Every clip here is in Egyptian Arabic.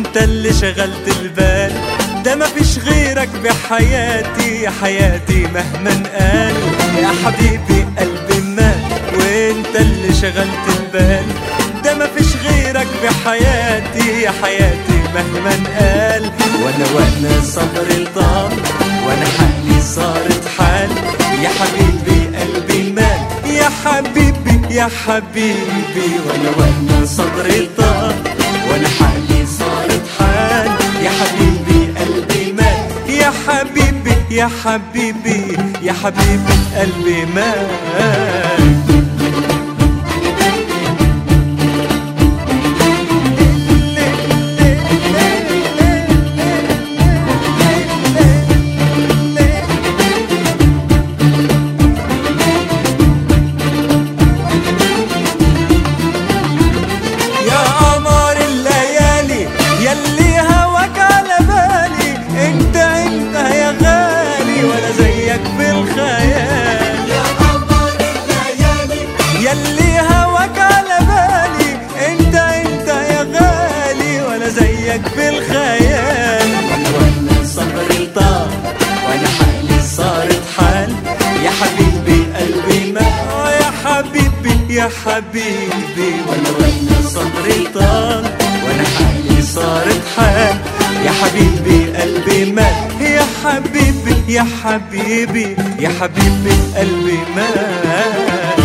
وانت اللي شغلت البال ده مفيش غيرك بحياتي يا حياتي مهما قال يا حبيبي قلبي مات وانت اللي شغلت البال ده مفيش غيرك بحياتي يا حياتي مهما قال وانا وانا صبري طال وانا حالي صارت حال يا حبيبي قلبي مات يا حبيبي يا حبيبي وانا وانا صبري طال وانا حالي صارت حال يا حبيبي قلبي مات يا حبيبي يا حبيبي يا حبيبي قلبي مات يا قمر الليالي يلي هواك على بالي انت انت يا غالي ولا زيك في الخيال يا قمر الليالي يلي هواك على بالي انت انت يا غالي ولا زيك في الخيال وانا وانا صبري طار وانا حالي صارت حال يا حبيبي قلبي ما يا حبيبي يا حبيبي وانا وانا صبري طار وانا حالي صارت حال يا حبيبي قلبي مات يا حبيبي يا حبيبي يا حبيبي قلبي مات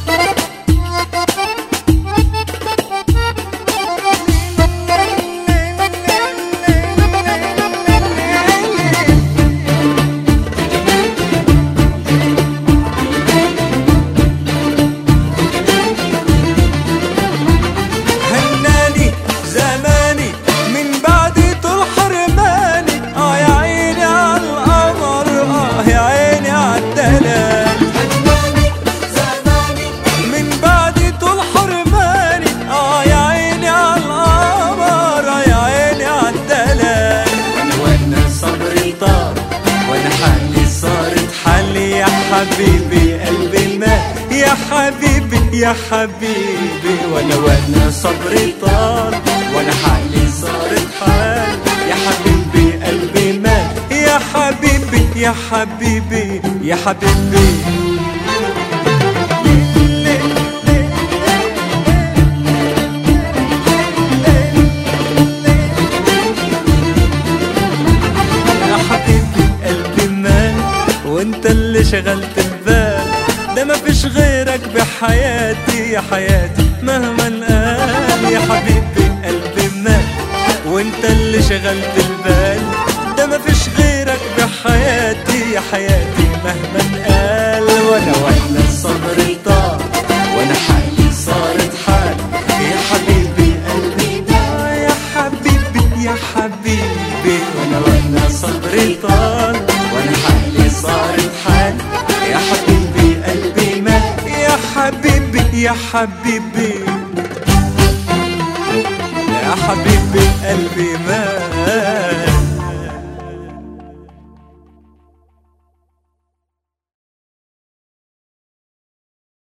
هناني زماني من بعدي طول حرماني اه يا عيني على القمر اه يا عيني على الدلال حناني زماني من بعدي طول حرماني اه يا عيني على القمر اه يا عيني على الدلال وانا وانا صبري طار وانا حالي صارت حالي يا حبيبي قلبي مات يا حبيبي يا حبيبي وانا وانا صبري طار وانا حالي صارت حال يا حبيبي قلبي مات يا حبيبي يا حبيبي يا حبيبي يا حبيبي قلبي مات وانت اللي شغلت البال ده مفيش غيرك بحياتي يا حياتي مهما قال يا حبيبي قلبي مات وانت اللي شغلت البال ده مفيش غيرك بحياتي يا حياتي مهما قال وانا وانا صبري طار وانا حالي صارت حال يا حبيبي قلبي ده يا حبيبي يا حبيبي وانا وانا صبري طال وانا حالي صارت حال يا حبيبي قلبي مات يا حبيبي يا حبيبي يا حبيبي قلبي مات